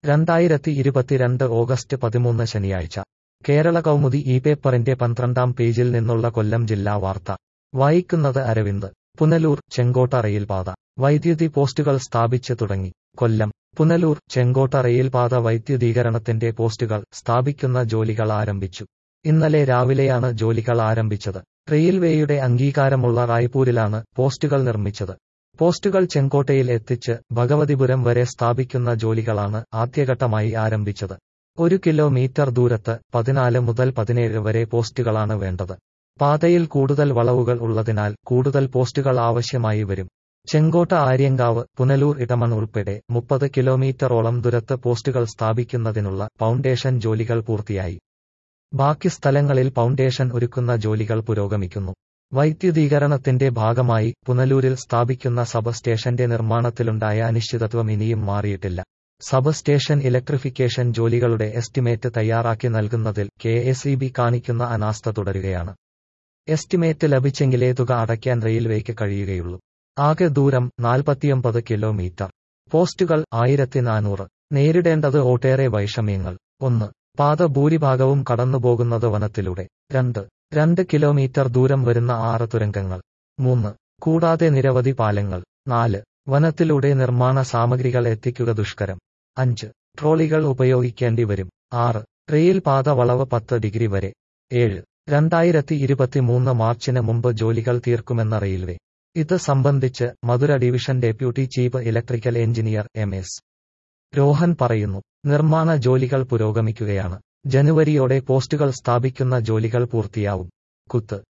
രണ്ടായിരത്തി ഇരുപത്തിരണ്ട് ഓഗസ്റ്റ് പതിമൂന്ന് ശനിയാഴ്ച കേരള കൗമുദി ഈ പേപ്പറിന്റെ പന്ത്രണ്ടാം പേജിൽ നിന്നുള്ള കൊല്ലം ജില്ലാ വാർത്ത വായിക്കുന്നത് അരവിന്ദ് പുനലൂർ ചെങ്കോട്ട റെയിൽപാത വൈദ്യുതി പോസ്റ്റുകൾ സ്ഥാപിച്ച് തുടങ്ങി കൊല്ലം പുനലൂർ ചെങ്കോട്ട റെയിൽപാത വൈദ്യുതീകരണത്തിന്റെ പോസ്റ്റുകൾ സ്ഥാപിക്കുന്ന ജോലികൾ ആരംഭിച്ചു ഇന്നലെ രാവിലെയാണ് ജോലികൾ ആരംഭിച്ചത് റെയിൽവേയുടെ അംഗീകാരമുള്ള റായ്പൂരിലാണ് പോസ്റ്റുകൾ നിർമ്മിച്ചത് പോസ്റ്റുകൾ ചെങ്കോട്ടയിൽ എത്തിച്ച് ഭഗവതിപുരം വരെ സ്ഥാപിക്കുന്ന ജോലികളാണ് ആദ്യഘട്ടമായി ആരംഭിച്ചത് ഒരു കിലോമീറ്റർ ദൂരത്ത് പതിനാല് മുതൽ പതിനേഴ് വരെ പോസ്റ്റുകളാണ് വേണ്ടത് പാതയിൽ കൂടുതൽ വളവുകൾ ഉള്ളതിനാൽ കൂടുതൽ പോസ്റ്റുകൾ ആവശ്യമായി വരും ചെങ്കോട്ട ആര്യങ്കാവ് പുനലൂർ ഇടമൺ ഉൾപ്പെടെ മുപ്പത് കിലോമീറ്ററോളം ദൂരത്ത് പോസ്റ്റുകൾ സ്ഥാപിക്കുന്നതിനുള്ള ഫൗണ്ടേഷൻ ജോലികൾ പൂർത്തിയായി ബാക്കി സ്ഥലങ്ങളിൽ ഫൗണ്ടേഷൻ ഒരുക്കുന്ന ജോലികൾ പുരോഗമിക്കുന്നു വൈദ്യുതീകരണത്തിന്റെ ഭാഗമായി പുനലൂരിൽ സ്ഥാപിക്കുന്ന സബ് സ്റ്റേഷന്റെ നിർമ്മാണത്തിലുണ്ടായ അനിശ്ചിതത്വം ഇനിയും മാറിയിട്ടില്ല സബ് സ്റ്റേഷൻ ഇലക്ട്രിഫിക്കേഷൻ ജോലികളുടെ എസ്റ്റിമേറ്റ് തയ്യാറാക്കി നൽകുന്നതിൽ കെ കാണിക്കുന്ന അനാസ്ഥ തുടരുകയാണ് എസ്റ്റിമേറ്റ് ലഭിച്ചെങ്കിലേ തുക അടയ്ക്കാൻ റെയിൽവേക്ക് കഴിയുകയുള്ളൂ ആകെ ദൂരം നാൽപ്പത്തിയൊമ്പത് കിലോമീറ്റർ പോസ്റ്റുകൾ ആയിരത്തി നാനൂറ് നേരിടേണ്ടത് ഒട്ടേറെ വൈഷമ്യങ്ങൾ ഒന്ന് പാത ഭൂരിഭാഗവും കടന്നുപോകുന്നത് വനത്തിലൂടെ രണ്ട് രണ്ട് കിലോമീറ്റർ ദൂരം വരുന്ന ആറ് തുരങ്കങ്ങൾ മൂന്ന് കൂടാതെ നിരവധി പാലങ്ങൾ നാല് വനത്തിലൂടെ നിർമ്മാണ സാമഗ്രികൾ എത്തിക്കുക ദുഷ്കരം അഞ്ച് ട്രോളികൾ ഉപയോഗിക്കേണ്ടി വരും ആറ് റെയിൽ പാത വളവ് പത്ത് ഡിഗ്രി വരെ ഏഴ് രണ്ടായിരത്തി ഇരുപത്തിമൂന്ന് മാർച്ചിന് മുമ്പ് ജോലികൾ തീർക്കുമെന്ന റെയിൽവേ ഇത് സംബന്ധിച്ച് Madurai division deputy chief electrical engineer M S Rohan പറയുന്നു നിർമ്മാണ ജോലികൾ പുരോഗമിക്കുകയാണ് ജനുവരിയോടെ പോസ്റ്റുകൾ സ്ഥാപിക്കുന്ന ജോലികൾ പൂർത്തിയാവും കുത്ത്